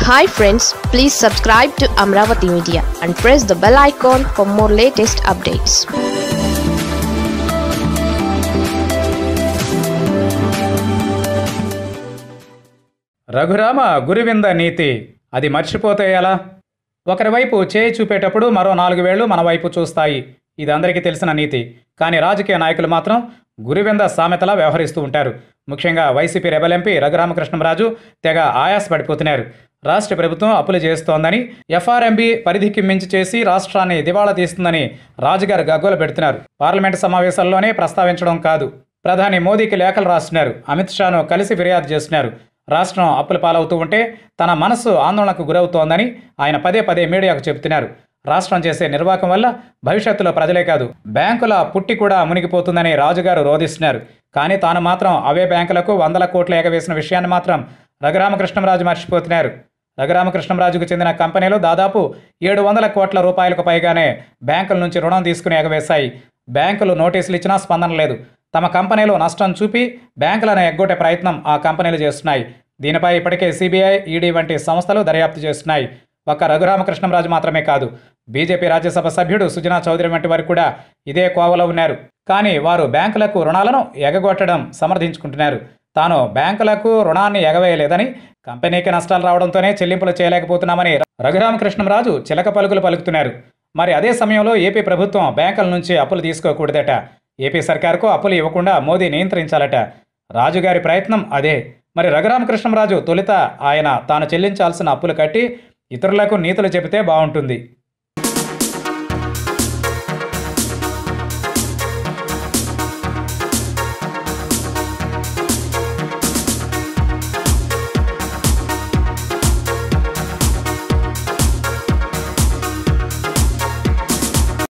hi friends please subscribe to Amaravati media and press the bell icon for more latest updates Raghurama గురివింద నీతి అది మర్చిపోతే ఎలా ఒకరి వైపు చేయి చూపేటప్పుడు మరో నాలుగు వేళ్లు మన వైపు చూస్తాయి ఇది అందరికీ తెలిసిన నీతి కానీ రాజకీయ నాయకులు మాత్రం గురివింద సామెతలా వ్యవహరిస్తూ ఉంటారు ముఖ్యంగా వైసీపీ రెబల్ ఎంపీ రఘురామకృష్ణంరాజు తెగ ఆయాసపడిపోతున్నారు రాష్ట్ర ప్రభుత్వం అప్పులు చేస్తోందని ఎఫ్ఆర్ఎంబి పరిధికి మించి చేసి రాష్ట్రాన్ని దివాళా తీస్తుందని రాజుగారు గగ్గోలు పెడుతున్నారు పార్లమెంటు సమావేశాల్లోనే ప్రస్తావించడం కాదు ప్రధాని మోదీకి లేఖలు రాస్తున్నారు అమిత్ షాను కలిసి ఫిర్యాదు చేస్తున్నారు రాష్ట్రం అప్పుల పాలవుతూ ఉంటే తన మనసు ఆందోళనకు గురవుతోందని ఆయన పదే పదే మీడియాకు చెబుతున్నారు రాష్ట్రం చేసే నిర్వాహకం వల్ల భవిష్యత్తులో ప్రజలే కాదు బ్యాంకుల పుట్టి కూడా మునిగిపోతుందని రాజుగారు రోధిస్తున్నారు కానీ తాను మాత్రం అవే బ్యాంకులకు వందల కోట్లు ఎగవేసిన విషయాన్ని మాత్రం రఘురామకృష్ణంరాజు మర్చిపోతున్నారు రఘురామకృష్ణంరాజుకు చెందిన కంపెనీలు దాదాపు ఏడు వందల కోట్ల రూపాయలకు పైగానే బ్యాంకుల నుంచి రుణం తీసుకుని ఎగవేశాయి బ్యాంకులు నోటీసులు ఇచ్చినా స్పందన లేదు తమ కంపెనీలు నష్టం చూపి బ్యాంకులను ఎగ్గొట్టే ప్రయత్నం ఆ కంపెనీలు చేస్తున్నాయి దీనిపై ఇప్పటికే సిబిఐ ఈడీ వంటి సంస్థలు దర్యాప్తు చేస్తున్నాయి ఒక్క రఘురామకృష్ణంరాజు మాత్రమే కాదు బీజేపీ రాజ్యసభ సభ్యుడు సుజనా చౌదరి వంటి వారు కూడా ఇదే కోవలో ఉన్నారు కానీ వారు బ్యాంకులకు రుణాలను ఎగగొట్టడం సమర్థించుకుంటున్నారు తాను బ్యాంకులకు రుణాన్ని ఎగవేయలేదని కంపెనీకి నష్టాలు రావడంతోనే చెల్లింపులు చేయలేకపోతున్నామని రఘురామకృష్ణంరాజు చిలక పలుకులు పలుకుతున్నారు మరి అదే సమయంలో ఏపీ ప్రభుత్వం బ్యాంకుల నుంచి అప్పులు తీసుకోకూడదట ఏపీ సర్కార్కు అప్పులు ఇవ్వకుండా మోదీ నియంత్రించాలట రాజుగారి ప్రయత్నం అదే మరి రఘురామకృష్ణంరాజు తొలుత ఆయన తాను చెల్లించాల్సిన అప్పులు కట్టి ఇతరులకు నీతులు చెబితే బాగుంటుంది